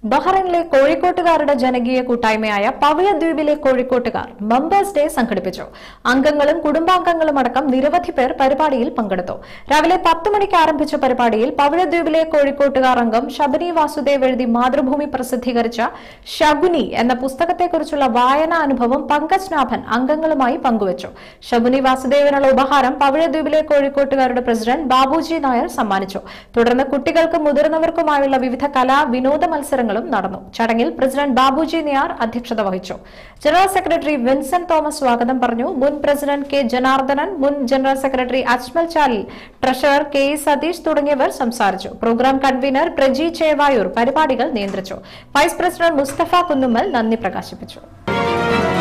ബഹ്റൈനിലെ കോഴിക്കോട്ടുകാരുടെ ജനകീയ കൂട്ടായ്മയായ പവിഴദ്വീപിലെ കോഴിക്കോട്ടുകാർ members day സംഘടിപ്പിച്ചു അംഗങ്ങളും കുടുംബാംഗങ്ങളും അടക്കം നിരവധി പേർ പരിപാടിയിൽ പങ്കെടുത്തു രാവിലെ പത്ത് മണിക്ക് ആരംഭിച്ച പരിപാടിയിൽ പവിഴദ്വീപിലെ കോഴിക്കോട്ടുകാർ അംഗം ശബനി വാസുദേവ് എഴുതി മാതൃഭൂമി പ്രസിദ്ധീകരിച്ച ശകുനി എന്ന പുസ്തകത്തെക്കുറിച്ചുള്ള വായനാ അനുഭവം പങ്കജ് നാഭൻ അംഗങ്ങളുമായി പങ്കുവച്ചു ശബുനി വാസുദേവനുള്ള ഉപഹാരം പവിഴദ്വീപിലെ കോഴിക്കോട്ടുകാരുടെ പ്രസിഡന്റ് ബാബുജി നായർ സമ്മാനിച്ചു തുടർന്ന് കുട്ടികൾക്കും മുതിർന്നവർക്കുമായുള്ള വിവിധ കലാ വിനോദ മത്സരങ്ങളും നടന്നു ചടങ്ങിൽ പ്രസിഡന്റ് ബാബുജി നിയാർ അധ്യക്ഷത വഹിച്ചു ജനറൽ സെക്രട്ടറി വിൻസെന്റ് തോമസ് സ്വാഗതം പറഞ്ഞു മുൻ പ്രസിഡന്റ് കെ ജനാർദ്ദനൻ മുൻ general secretary Ajmal Chalil treasurer K E Satheesh തുടങ്ങിയവർ സംസാരിച്ചു പ്രോഗ്രാം കൺവീനർ പ്രജി ചേവായൂർ പരിപാടികൾ നിയന്ത്രിച്ചു വൈസ് പ്രസിഡന്റ് മുസ്തഫ കുന്നുമ്മൽ നന്ദി പ്രകാശിപ്പിച്ചു